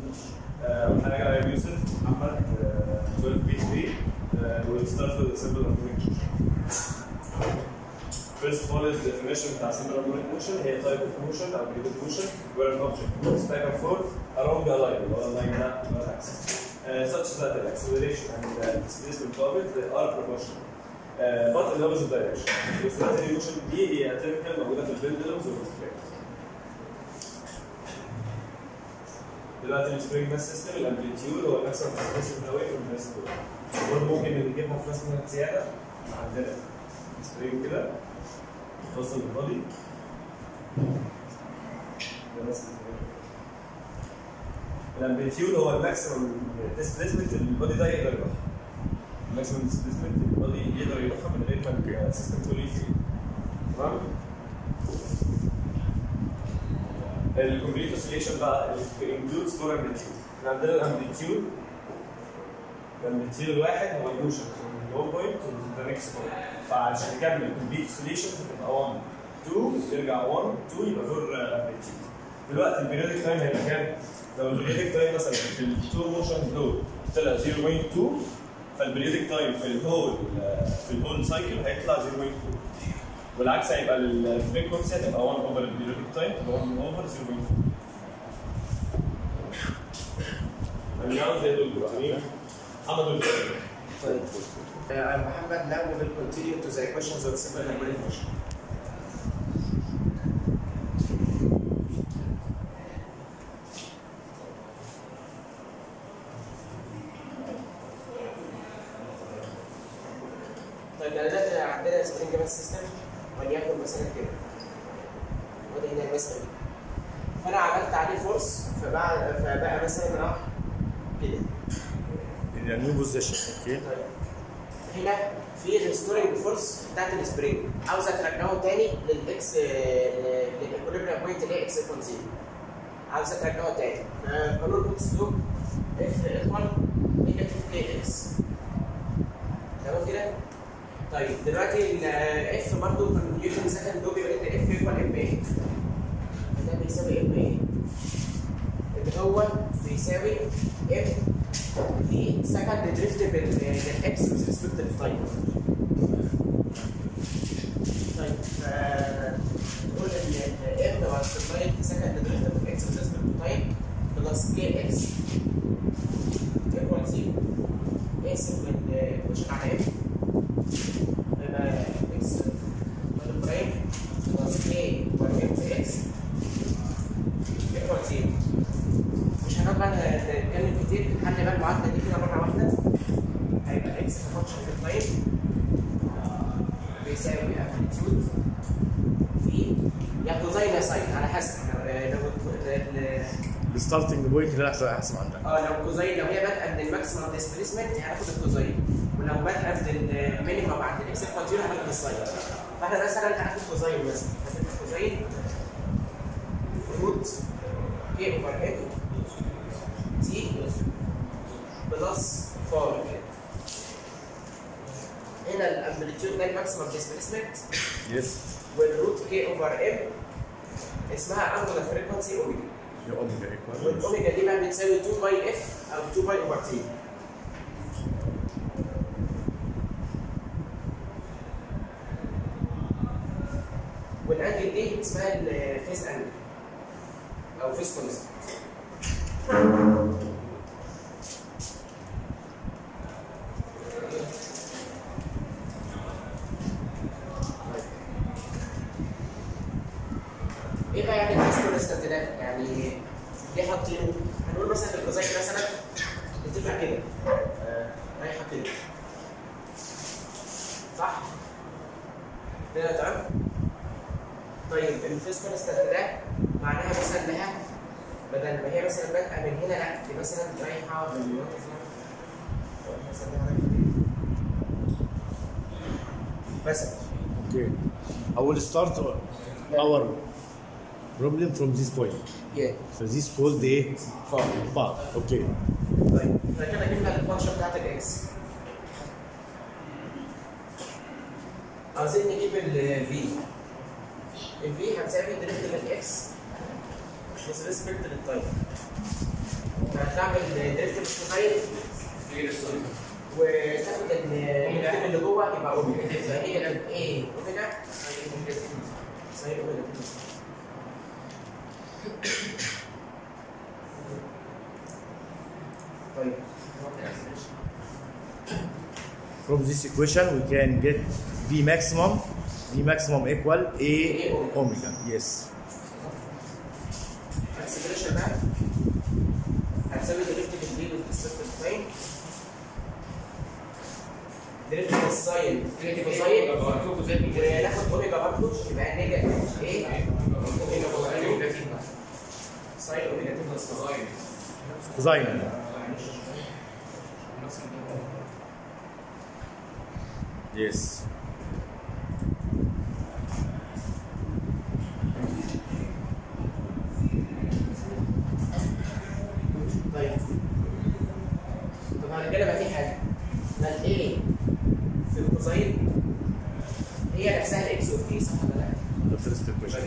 اول حاجه I'm يوسف محمد uh, 12 بي 3 uh, we'll start with a simple harmonic motion First of all is the definition بتاع simple harmonic motion هي type of motion او graded motion where an object moves back and forth along a line اللي هو اللاين ده اللي هو الاكسس uh, such that the acceleration and the displacement of it they are proportional uh, but in the opposite direction. الاسطراتيجي motion دي هي typical موجوده في البندلمز والسبرينجز. دلوقتي السبرينج ماس سيستم الامبليتيود هو الماكسيمم ديسبيسمنت اواي فروم ذا سبرينج. برضه ممكن نجيبها في رسمه زياده عندنا سبرينج كده توصل بالبادي ده بس الامبليتيود هو الماكسيمم ديسبيسمنت اللي البادي ده يقدر يروحها. الماكسيمم ديسبيسمنت البادي يقدر يروحها من غير ما السيستم كله يفرق. تمام؟ الكومبليت اوسيليشن بقى انكلودز فور امبليتيود احنا عندنا الامبليتيود الامبليتيود الواحد هو الموشن من 1 بوينت تو ذا نكست بوينت فعشان نكمل كومبليت اوسيليشن هتبقى 1 2 يرجع 1 2 يبقى فور امبليتيود دلوقتي البريودك تايم هيبقى كام؟ لو البريودك تايم مثلا في التو موشن دول طلع 0.2 فالبريودك تايم في الهول في الهول سايكل هيطلع 0.2 والعكس هيبقى الفريكونسي هتبقى 1 اوفر البيريودك تايم تبقى 1 اوفر 0.2 النيون زي دول بقى مين؟ محمد دول طيب uh, Muhammad now we will continue to the equations of simple harmonic motion. طيب يعني دلوقتي عندنا سبرينج ماس سيستم وليكن مثلا كده وادي هنا المسألة دي فانا عملت عليه فورس فبقى فبقى مثلا راح كده in a new position okay طيب هنا في ريستورنج فورس بتاعت السبرينج عاوز ارجعه تاني للاكس للاكوليبريم بوينت اللي هي اكس ايكوال زيرو عاوز ارجعه تاني فقانون بوكس لو اف ايكوال نيجاتيف كي اكس تمام كده؟ طيب دلوقتي الاف برضه في نيوتن سكند لو بيقول ان اف ايكوال ام ايه ده بيساوي ام ايه اللي هو بيساوي ام في سكند دريفت بالاكس with respect to time طيب نقول ان ام مالتبلاي سكند دريفت بالاكس with respect to time بلس كي اكس ايكوال زيرو اقسم الايكويشن على ام يبقى اكس مالتبلاي بلس كي وام في اكس ايكوال زيرو مش هنقعد بقى نتكلم كتير نحل بقى المعادله دي كده مره واحده هيبقى اكس كفانكشن في التايم بيساوي امبليتيود في يا كوزاين يا ساين على حسب آه، لو ال- الستارتنج بوينت اللي احسن احسن عندك اه لو كوزاين لو هي بادئه من الماكسيمم ديسبيسمنت هناخد الكوزاين ولو بادئه من المينيمم بعد الاكس كونتينيو هناخد الساين فاحنا مثلا هناخد كوزاين مثلا هتبقى كوزاين روت كي اوفر ام تي بلس 4 هنا الامبليتيود ده الماكسيمم ديسبيسمنت يس والروت كي اوفر ام اسمها انجولار فريكونسي اوميجا يا اوميجا ايكوال والاوميجا دي بقى بتساوي 2 باي اف او 2 باي اوفر تي والانجل دي اسمها الفيس انجل او فيس كونستنت ايه بقى يعني الفيس كونستنت ده؟ يعني ليه حاطينه؟ هنقول مثلا الكوزاين مثلا بتبقى كده آه، رايحه كده صح؟ كده تمام؟ طيب الفيس كونستنت ده معناها مثلا انها بدل ما هي مثلا بادئه من هنا لا دي مثلا رايحه من مثلا مثلا اوكي I will start our problem from this point yeah. so this called ايه فاضي path اوكي طيب احنا كده جبنا الفانكشن بتاعت الاكس عايزين نجيب الفي الفي هتساوي دريفت الاكس with respect للتايم تعمل دريفت مستقيم وتاخد الدريفت اللي جوه يبقى اوميجا تبقى هي لما ايه اوميجا ساين اوميجا طيب From this equation, we can get V maximum. V maximum equal A omega. Yes. اكسلريشن بقى هتساوي دريفت بالدي والصفر الفاين دريفت بالساين كوساين وناخد اوميجا برضه يبقى نيجاتيف ايه اوميجا برضه ساين اوميجا تبقى ساين Cosine. Yes. طيب طب انا كده بقى في حاجه ما الايه في الكوساين هي نفسها الاكس والتي صح ولا لا؟ The first equation.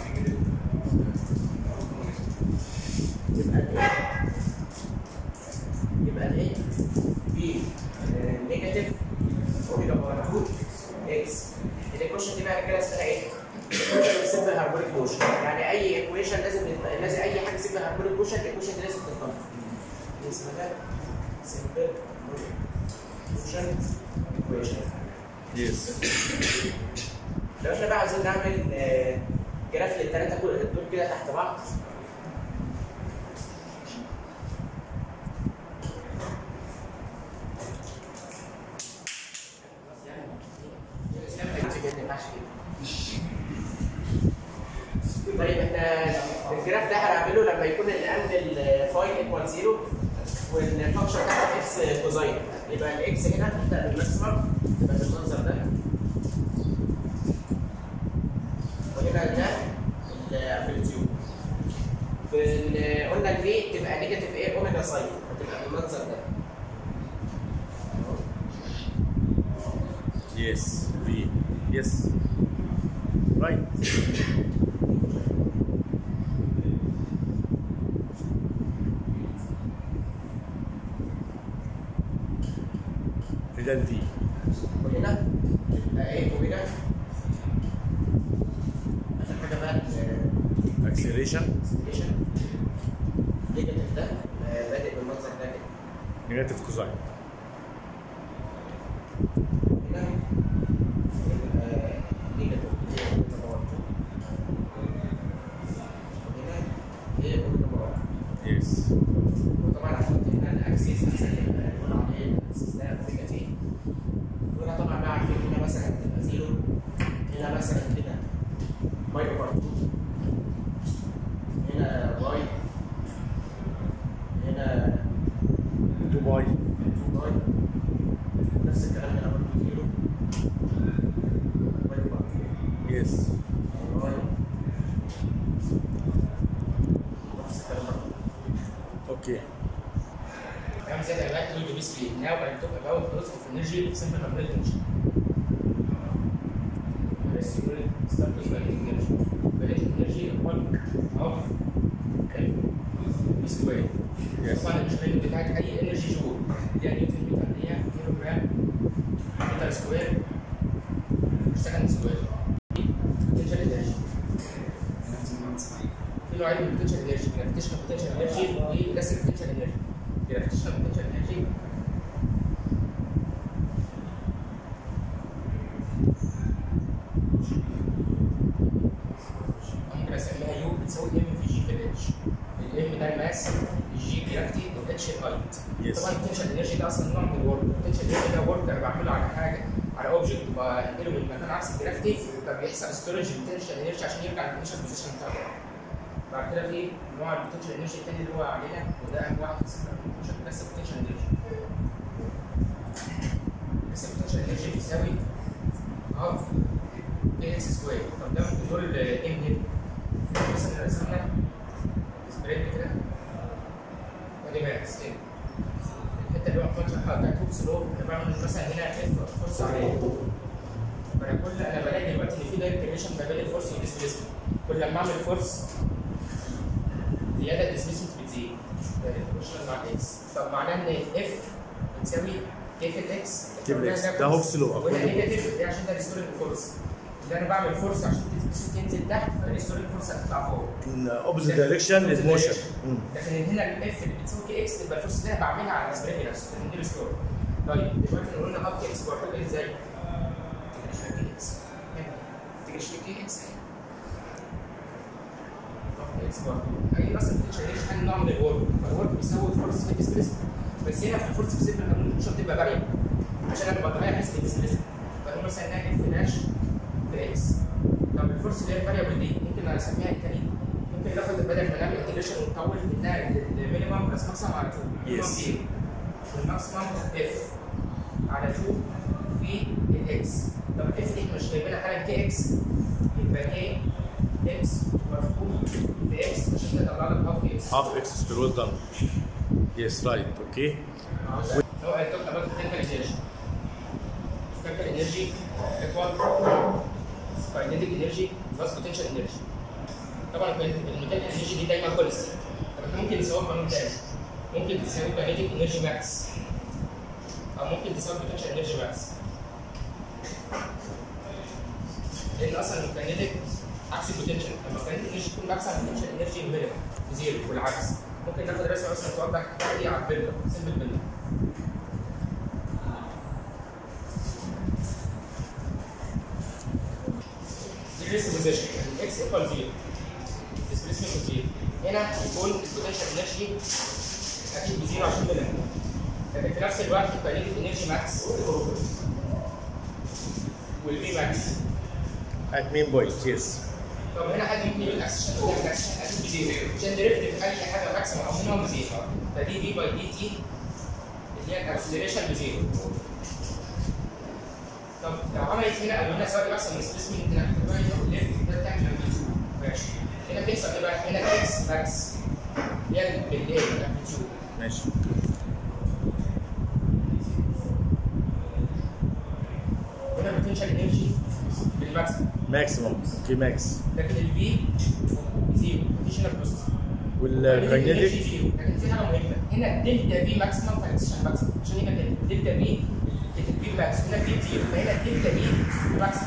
يبقى الايه يبقى الايه في نيجاتيف اوميجا باور 2 اكس الايكويشن دي بقى كده اسمها ايه؟ سيمبل هارمونيك موشن يعني اي ايكويشن لازم يبقى- لازم اي حاجه سيمبل هارمونيك موشن الايكويشن دي لازم تتطبق دي اسمها سيمبل هارمونيك موشن ايكويشن Yes. لو احنا بقى عاوزين نعمل آه، جراف للثلاثه دول دول كده تحت بعض طيب احنا الجراف ده هنعمله لما يكون الانجل فاي ايكوال زيرو والفانكشن بتاعت اكس كوزاين يبقى الاكس هنا تبدا بالماكسيمم تبقى بالمنظر ده وهنا ده الامبليتيود قلنا الفي تبقى نيجاتيف ايه اوميجا ساين هتبقى بالمنظر ده Yes. V. Yes. Right. إذا V. وهنا تبقى ايه اوميجا اخر حاجه بقى Acceleration. الاكسلريشن نيجاتيف ده آه، بادئ بالمنظر ده كده Negative cosine. هنا يبقى نيجاتيف ايه اوميجا باور 2 هنا ايه اوميجا باور Yes. وطبعا هحط هنا الاكسس عشان يبقى نقول عليه الاكسس ده اوميجا تي وهنا طبعا بقى عارفين هنا مثلا تبقى زيرو هنا مثلا كده باي اوفر 2 هنا باي هنا Dubai. 2 باي نفس الكلام هنا برضه زيرو باي اوفر 2 Yes. باي نفس الكلام برضه Okay. I'm said I like to do this week. Now I talk about loss of energy of simple harmonic motion. Let's start with kinetic energy. Kinetic energy equal of M square. Yes. طبعا المشكلة بتاعت أي انرجي جول يعني نيوتن متر هي كيلو جرام متر سكوير سكند سكوير potential energy في نوعين من البوتنشال انرجي جرافيتيشنال بوتنشال انرجي ولاسل بوتنشال انرجي جرافيتيشنال بوتنشال انرجي ممكن اسميها يو بتساوي ام في جي في الاتش الام ده الماس الجي جرافيتي والاتش الهايت Yes. طبعا البوتنشال انرجي ده اصلا نوع من الورك البوتنشال انرجي ده ورك انا بعمله على حاجه على اوبجكت بنقله من مكان عكس الجرافيتي فبيحصل ستورج البوتنشال انرجي عشان يرجع للانيشال بوزيشن بتاعته بعد كده في نوع البوتنشال انرجي الثاني اللي هو علينا وده اهم واحد في السنه البوتنشال بس البوتنشال انرجي بس البوتنشال انرجي بيساوي هاف اي اكس سكوير طب ده ممكن نقول ام هنا مثلا رسمنا سبريد كده ادي ماكس كده الحته اللي هو الفانكشن بتاعت هوكس لو انا بعمل مثلا هنا اف فورس عليه فانا كل انا بلاقي دلوقتي ان في دايركت ريليشن ما بين الفورس والديسبيسمنت كل لما اعمل فورس زياده الديسبيسمنت بتزيد ده الريليشن مع الاكس طب معناه ان اف بتساوي كيف الاكس كيف الإكس. ده هوكس لو. وهنا نيجاتيف دي عشان ده ريستورنج فورس اللي انا بعمل فورس عشان تنزل تنزل تحت فالريستورنج فورس هتطلع فوق in opposite direction للموشن لكن هنا الاف اللي بتساوي كي اكس تبقى الفورس دي بعملها على السبرينج نفسه لان دي ريستور طيب دلوقتي لو قلنا اب كي اكس بروح ازاي؟ تجري كي اكس تجري كي اكس اكس برضه اي اصلا بتنشر ليش حل نوع من الورك فالورك بيساوي فورس في ديسبيسمنت بس هنا في الفورس في سيبل قانون مش بتبقى فاريبل عشان انا بطلع حسب الديسبيسمنت فنقول مثلا انها اف داش في اكس طب الفورس اللي هي الفاريبل دي ممكن اسميها ايه تاني؟ ممكن ناخد بدل ما نعمل انتجريشن ونطول منها المينيمم بلس ماكسيمم على 2 Yes. والماكسيمم اف على 2 في الاكس طب الاف دي احنا مش جايبينها حاجه كي اكس يبقى كي اكس مرفوع في اكس عشان تطلع لك هاف اكس half x square well done yes right okay هو هيتوقع about chemical energy chemical energy equal kinetic energy plus potential energy طبعا الميكانيكال انرجي دي دايما كونستنت طب احنا ممكن نساوي قانون تاني ممكن تساوي kinetic انرجي ماكس او ممكن تساوي potential انرجي ماكس لان اصلا الكاينيتيك عكس البوتنشال لما الكاينيتيك انرجي تكون ماكس على البوتنشال انرجي مينيمم زيرو والعكس ممكن ناخد رسمه مثلا توضح دي على البيلدر سيمبل بيلدر دي ريسك بوزيشن اكس ايكوال زيرو ديسبيسمنت زيرو هنا يكون البوتنشال انرجي اكيد بزيرو عشان مينيمم لكن في نفس الوقت الكاينيتيك انرجي ماكس والبي ماكس at main point yes طب هنا حد ممكن يقول اكسشن هو اكسشن اكيد بزيرو عشان ديريفيتيف اي حاجه ماكسيمم او مينيمم بزيرو فدي دي باي دي تي اللي هي الاكسلريشن بزيرو طب لو عملت هنا قالوا لنا سواء ماكسيمم ديسبيسمنت هنا هتبقى ليفت ده بتعمل امبليتيود ماشي هنا بيحصل ايه بقى؟ هنا اكس ماكس اللي هي بالايه الامبليتيود ماشي هنا بوتنشال انرجي بالماكسيمم maximum okay max لكن الفي زيرو مفيش هنا بوست والكاينيتيك لكن في حاجه مهمه هنا دلتا في ماكسيمم فاكسيشن ماكسيمم عشان هنا كده دلتا في في ماكس هنا في زيرو فهنا دلتا في ماكسيمم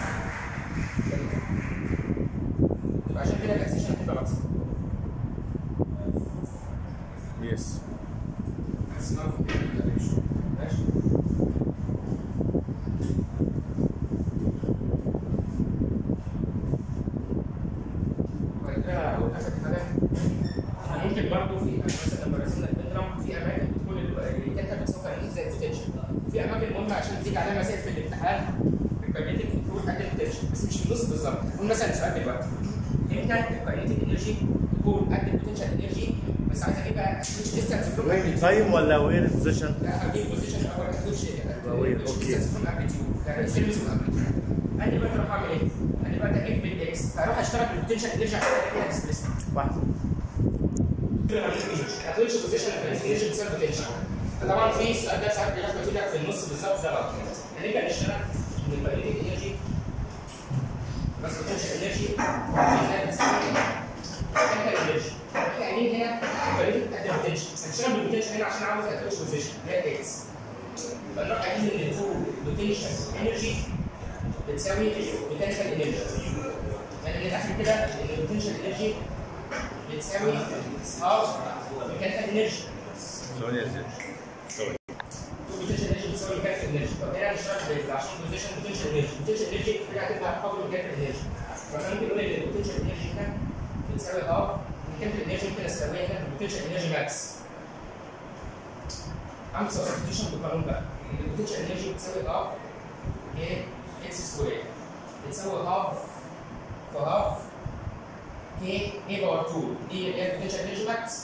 يبقى عشان كده الاكسيشن هتبقى ماكسيمم yes ماشي وبعد كده هقول اخر حاجه احنا ممكن برضه في مثلا لما رسمنا البندرم في اماكن بتكون الكتله بتساوي قانون زي البوتنشال وفي اماكن مهمه عشان بتيجي عليها مسائل في الامتحان الكاينيتيك المفروض قد البوتنشال بس مش في النص بالظبط نقول مثلا سؤال دلوقتي امتى الكاينيتيك انرجي تكون قد البوتنشال انرجي بس عايز اجيبها سويتش ديستانس فروم where time ولا where position لا هجيب بوزيشن اول ما تاخدش أوكي. فروم امبليتيود يعني سيرفيس فروم امبليتيود انا دلوقتي اروح اعمل ايه؟ انا دلوقتي اجيب بالاكس فاروح اشتغل بالبوتنشال انرجي عشان اجيب ديسبيسمنت واحد ما تقولش بوزيشن انرجي بتساوي بوتنشال طبعا في السؤال ده ساعات بياخد لك في النص بالظبط ده غلط هنبدا نشتغل من المagnetic انرجي بس بوتنشال انرجي ميكانيكال انرجي احنا قايلين هنا الكالوريتيك قد البوتنشال هنشتغل بالبوتنشال هنا عشان عاوز اتاتش بوزيشن اللي هي اكس فنروح قايلين ان التو بوتنشال انرجي بتساوي ميكانيكال انرجي يعني من الاخر كده ان البوتنشال انرجي بتساوي هاف ميكانيكال انرجي ثواني يا زين ثواني بوتنشال انرجي بتساوي ميكانيكال انرجي طب هنا هنشتغل بال- عشان بوزيشن بوتنشال انرجي بوتنشال انرجي هنا هتبقى هاف ميكانيكال انرجي فاحنا ممكن نقول ان البوتنشال انرجي هنا بتساوي هاف ميكانيكال انرجي ممكن اساويها هنا بالبوتنشال انرجي ماكس عامل سبستيوشن بالقانون بقى البوتنشال انرجي بتساوي هاف ايه اكس سكوير بتساوي هاف في هاف كي اي باور 2 دي اللي هي البوتنشال انرجي ماكس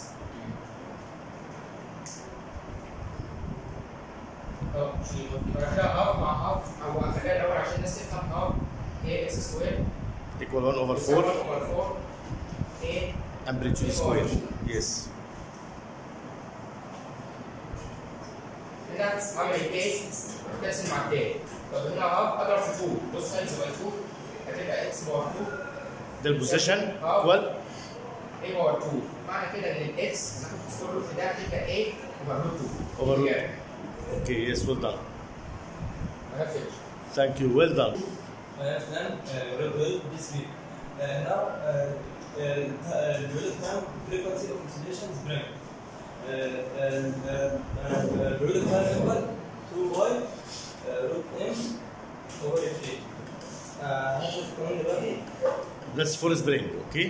اه شيء يبقى كده هاف مع هاف او هخليها الاول عشان الناس تفهم هاف كي اكس سكوير equal 1 over بتساوي 4 1 over 4 كي amplitude square yes هنا عامل الكي تقسم مع التاني طب هنا هاف اضرب في 2 بص ساينس باي 2 هتبقى اكس باور 2 ده البوزيشن آه. equal A باور 2 معنى كده ان الاكس هناخد سكوير روت ده هتبقى A اوفر روت 2 Over root. يعني Okay, yes, well done. ما نفذش Thank you, well done. Uh, then uh, well, well, this week. Uh, now, uh, uh, uh, the time frequency of oscillation is bring. Uh, and uh, uh, uh, periodic time equal to y uh, root m over f a. Uh, هاخد كمان دلوقتي That's for spring, okay?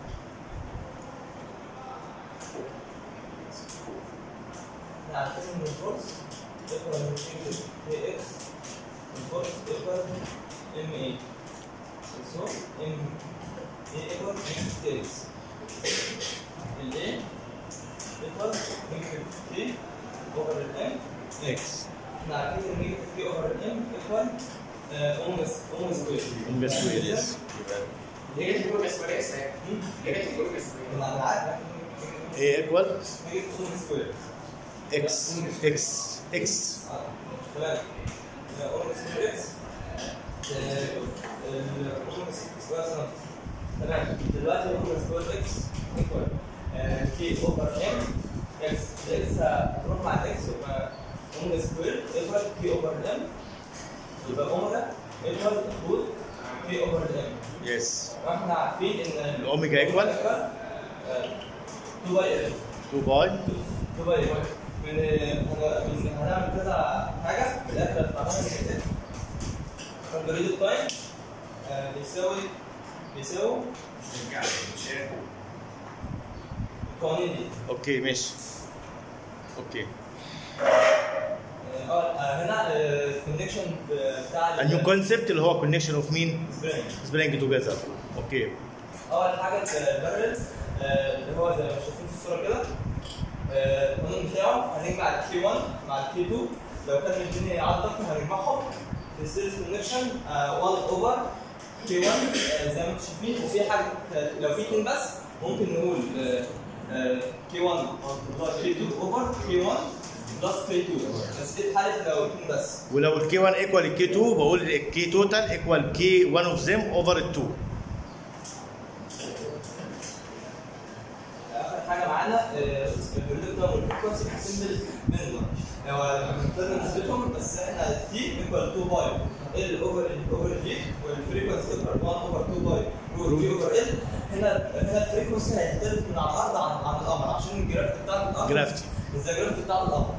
هنعتبر ان الفورس equal ax الفورس equal m a. So m a equal x ال a equal negative k over ال m X. احنا عارفين ان negative k over ال m equal اوميجا اوميجا سكوير Omega square, yes. نيجاتيف اوميجا سكوير اكس اهي نيجاتيف اوميجا سكوير انا عارف A equal negative اوميجا سكوير X. X. X. تمام اوميجا سكوير اكس الاوميجا سكوير سنة تمام دلوقتي اوميجا سكوير اكس ايكوال كي اوفر ام اكس الاكس هتروح مع الاكس يبقى اوميجا سكوير ايكوال كي اوفر ام يبقى اوميجا ايكوال روت كي اوفر ام Yes. واحنا عارفين ان الأوميجا equal 2 باي ال 2 باي 2 باي ال من من هنعمل كذا حاجه في الاخر هتطلع لنا نيجاتيف فالبريد التايم بيساوي بيساوي القوانين دي اوكي ماشي اوكي اه آه، هنا الكونكشن بتاع A new concept اللي هو connection of مين؟ سبرينج spring together. اوكي اول حاجه البارل اللي هو زي ما شايفين في الصوره كده آه، القانون بتاعه هنجمع الكي 1 مع الكي 2 لو كان الدنيا عدد ضغط هنجمعهم في السيلز كونكشن 1 اوفر كي 1 آه، زي ما انتم شايفين وفي حاجه آه، لو في 2 بس ممكن نقول كي 1 بلس كي 2 اوفر كي 1 بلس كي 2 بس دي في حاله لو 2 بس ولو ال K1 equal ال K2 بقول ال K total equal K1 of them over ال 2. اخر حاجه معانا البريدكتور والفريكونسي سيمبل منهم هو لما كنا نثبتهم بس احنا تي ايكوال 2 باي ال اوفر اوفر جي والفريكونسي ايكوال 1 اوفر 2 باي روت جي اوفر ال هنا هنا الفريكونسي هيختلف من على الارض عن عن القمر عشان الجرافيتي بتاعت الارض Gravity. مش زي الجرافيتي بتاعت القمر